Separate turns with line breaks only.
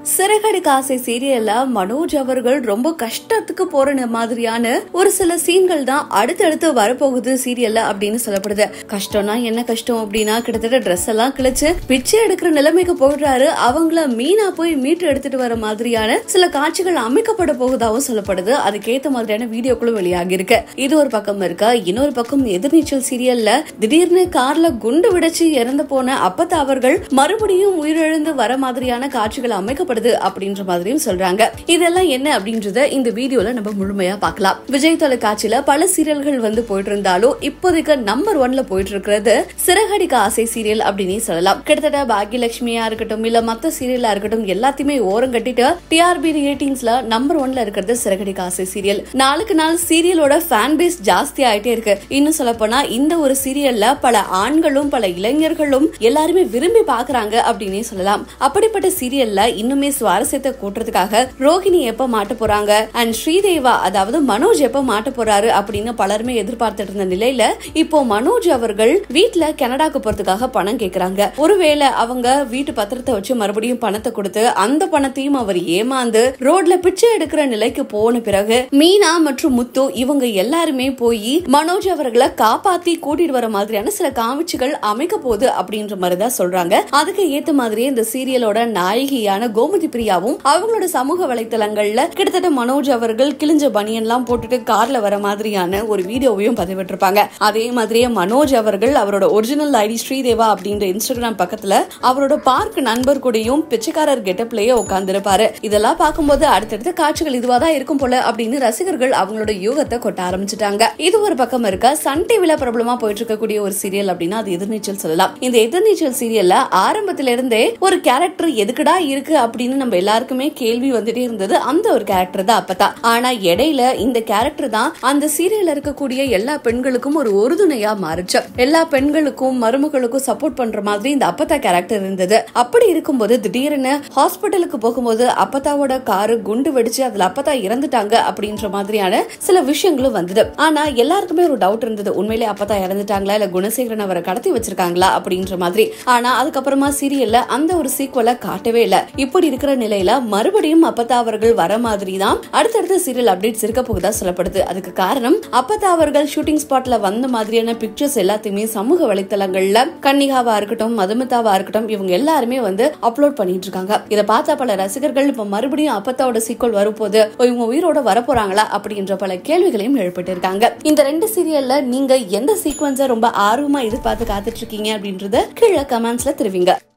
சிறகடி காசை சீரியல்ல மனோஜ் அவர்கள் ரொம்ப கஷ்டத்துக்கு போற மாதிரியான ஒரு சில சீன்கள் தான் அடுத்தடுத்து வரப்போகுது சீரியல்ல அப்படின்னு சொல்லப்படுது கஷ்டம்னா என்ன கஷ்டம் அப்படின்னா கிட்டத்தட்ட ட்ரெஸ் எல்லாம் கிழிச்சு பிச்சை எடுக்கிற நிலைமைக்கு போயிடுறாரு அவங்கள மீனா போய் மீட்டு எடுத்துட்டு வர மாதிரியான சில காட்சிகள் அமைக்கப்பட போகுதாவும் சொல்லப்படுது அதுக்கேத்த மாதிரியான வீடியோக்களும் வெளியாகி இருக்கு இது ஒரு பக்கம் இருக்க இன்னொரு பக்கம் எதிர்நீச்சல் சீரியல்ல திடீர்னு கார்ல குண்டு விடைச்சு இறந்து போன அப்பத்தா அவர்கள் மறுபடியும் உயிரிழந்து வர மாதிரியான காட்சிகள் அமைக்கப்படுது அப்படின்ற மாதிரியும் சொல்றாங்க இதெல்லாம் என்ன அப்படின்றத இந்த வீடியோல நம்ம முழுமையா பார்க்கலாம் விஜய் தொலைக்காட்சியில பல சீரியல்கள் வந்து போயிட்டு இருந்தாலும் இப்போதைக்கு நம்பர் ஒன்ல போயிட்டு இருக்கிறது சிறகடிக்க ஆசை சீரியல் அப்படின்னு சொல்லலாம் கிட்டத்தட்ட பாக்யலட்சுமியா இருக்கட்டும் இல்ல மத்த சீரியலா இருக்கட்டும் எல்லாத்தையுமே ஓரம் கட்டிட்டு டிஆர்பி ரேட்டிங்ஸ்ல நம்பர் ஒன்ல இருக்கிறது சிறகடிக்க ஆசை சீரியல் நாளுக்கு நாள் சீரியலோட ஃபேன் பேஸ் ஜாஸ்தி ஆயிட்டே இருக்கு இன்னும் சொல்ல போனா இந்த ஒரு சீரியல்ல பல ஆண்களும் பல இளைஞர்களும் எல்லாருமே விரும்பி பாக்குறாங்க அப்படின்னே சொல்லலாம் அப்படிப்பட்ட சீரியல்ல இன்னுமே சுவாரஸ்யத்தை கூட்டுறதுக்காக ரோஹிணி எப்ப மாட்ட போறாங்க அண்ட் ஸ்ரீதேவா அதாவது மனோஜ் எப்ப மாட்ட போறாரு அப்படின்னு பலருமே எதிர்பார்த்துட்டு இருந்த நிலையில இப்போ மனோஜ் அவர்கள் வீட்ல கனடாக்கு போறதுக்காக பணம் கேக்குறாங்க ஒருவேளை அவங்க வீட்டு பத்திரத்தை வச்சு மறுபடியும் பணத்தை கொடுத்து அந்த பணத்தையும் அவர் ஏமாந்து ரோட்ல பிச்சை எடுக்கிற நிலைக்கு போன பிறகு மீனா மற்றும் முத்து இவங்க எல்லாருமே போய் மனோஜ் அவர்களை காப்பாத்தி கூட்டிட்டு வர மாதிரியான சில காமிச்சுகள் அமைக்க போகுது அப்படின்ற மாதிரி தான் சொல்றாங்க அதுக்கு ஏத்த மாதிரியே இந்த சீரியலோட நாயகியான கோமதி பிரியாவும் அவங்களோட சமூக வலைத்தளங்கள்ல கிட்டத்தட்ட மனோஜ் அவர்கள் கிழிஞ்ச பனியன்லாம் போட்டுட்டு கார்ல வர மாதிரியான ஒரு வீடியோவையும் பதிவிட்டிருப்பாங்க அதே மாதிரியே மனோஜ் அவர்கள் அவரோட ஒரிஜினல் ஐடி ஸ்ரீதேவா அப்படின்ற இன்ஸ்டாகிராம் பக்கத்துல அவரோட பார்க் நண்பர் கூடயும் பிச்சைக்காரர் கெட்டப்லயே உட்கார்ந்திருப்பாரு இதெல்லாம் பார்க்கும்போது அடுத்தடுத்த காட்சிகள் இதுவா தான் இருக்கும் போல அப்படின்னு ரசிகர்கள் அவங்களோட யூகத்தை கொட்ட ஆரம்பிச்சிட்டாங்க இது ஒரு பக்கம் இருக்க சன் டிவில பிரபலமா போயிட்டு இருக்கக்கூடிய ஒரு சீரியல் அப்படின்னா அது எதிர்நீச்சல் சொல்லலாம் இந்த எதிர்நீச்சல் சீரியல்ல ஆரம்பத்துல இருந்தே ஒரு கேரக்டர் எதுக்குடா இருக்கு அப்படின்னு நம்ம எல்லாருக்குமே கேள்வி வந்துட்டே இருந்தது அந்த ஒரு கேரக்டர் தான் அப்பதான் ஆனா இடையில இந்த கேரக்டர் தான் அந்த சீரியல்ல இருக்கக்கூடிய எல்லா பெண்களுக்கும் ஒரு உறுதுணையா மாறுச்சு எல்லா பெண்களுக்கும் மருமகளுக்கும் சப்போர்ட் பண்ற மாதிரி இந்த அப்பத்தா கேரக்டர் இருந்தது அப்படி இருக்கும்போது திடீர்னு ஹாஸ்பிட்டலுக்கு போகும்போது அப்பத்தாவோட காரு குண்டு வெடிச்சு அதுல அப்பத்தா இறந்துட்டாங்க அப்படின்ற மாதிரியான சில விஷயங்களும் வந்தது ஆனா எல்லாருக்குமே ஒரு டவுட் இருந்தது உண்மையிலே அப்பத்தா இறந்துட்டாங்களா இல்ல குணசேகரன் அவரை கடத்தி வச்சிருக்காங்களா அப்படின்ற மாதிரி ஆனா அதுக்கப்புறமா சீரியல்ல அந்த ஒரு சீக்வலை காட்டவே இல்ல இப்படி இருக்கிற நிலையில மறுபடியும் அப்பத்தா அவர்கள் வர மாதிரி தான் அடுத்தடுத்த சீரியல் அப்டேட்ஸ் இருக்க போகுதா சொல்லப்படுது அதுக்கு காரணம் அப்பத்தா அவர்கள் ஷூட்டிங் ஸ்பாட்ல வந்த மாதிரியான பிக்சர்ஸ் எல்லாத்தையுமே சமூக வலைத்தளங்கள்ல கன்னிகாவா இருக்கட்டும் மதுமிதாவா இருக்கட்டும் இவங்க எல்லாருமே வந்து அப்லோட் பண்ணிட்டு இருக்காங்க இதை பார்த்தா பல ரசிகர்கள் இப்ப மறுபடியும் அப்பத்தாவோட சீக்வல் வரும்போது இவங்க உயிரோட வரப்போறாங்களா அப்படின்ற பல கேள்விகளையும் எழுப்பிட்டு இருக்காங்க இந்த ரெண்டு சீரியல்ல நீங்க எந்த சீக்வன்ஸை ரொம்ப ஆர்வமா எதிர்பார்த்து காத்துட்டு இருக்கீங்க அப்படின்றத கீழே கமெண்ட்ஸ்ல தெரிவிங்க